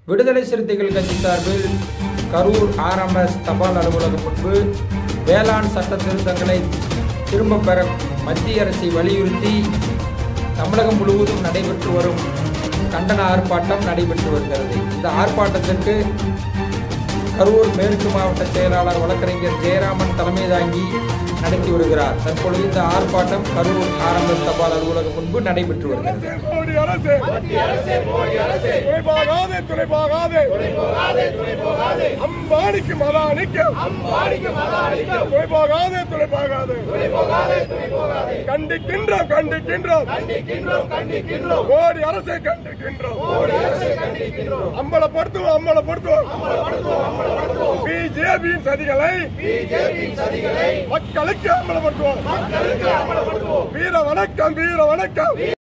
விடுதலை சிறுத்தைகள் கட்சி சார்பில் கரூர் ஆர்எம்எஸ் தபால் அலுவலகம் முன்பு வேளாண் சட்ட திருத்தங்களை திரும்பப் பெற மத்திய அரசை வலியுறுத்தி தமிழகம் முழுவதும் நடைபெற்று வரும் கண்டன ஆர்ப்பாட்டம் நடைபெற்று வருகிறது இந்த ஆர்ப்பாட்டத்திற்கு கரூர் மேற்கு மாவட்ட செயலாளர் வழக்கறிஞர் ஜெயராமன் தலைமை தாங்கி நடத்தி வருகிறார் தற்பொழுது இந்த ஆர்ப்பாட்டம் கரூர் ஆர்எம்எஸ் தபால் அலுவலகம் முன்பு நடைபெற்று வருகிறது மோடி அரசு மத்திய அரசு மோடி அரசு துணைபாகாதே துணைபாகாதே அம்பானிக்கு மதானிக்கு அம்பானிக்கு மதானிக்கு துணைபாகாதே துணைபாகாதே கண்டிக்கின்றோம் கண்டிக்கின்றோம் கண்டிக்கின்றோம் கண்டிக்கின்றோம் மோடி அரசை கண்டிக்கின்றோம் மோடி அரசை கண்டிக்கின்றோம் அம்பலப்படுத்துவோம் அம்பலப்படுத்துவோம் பிஜேபியின் சதிகளை பிஜேபியின் சதிகளை மக்களுக்கு அம்பலப்படுத்துவோம் மக்களுக்கு அம்பலப்படுத்துவோம் வீர வணக்கம் வீர வணக்கம்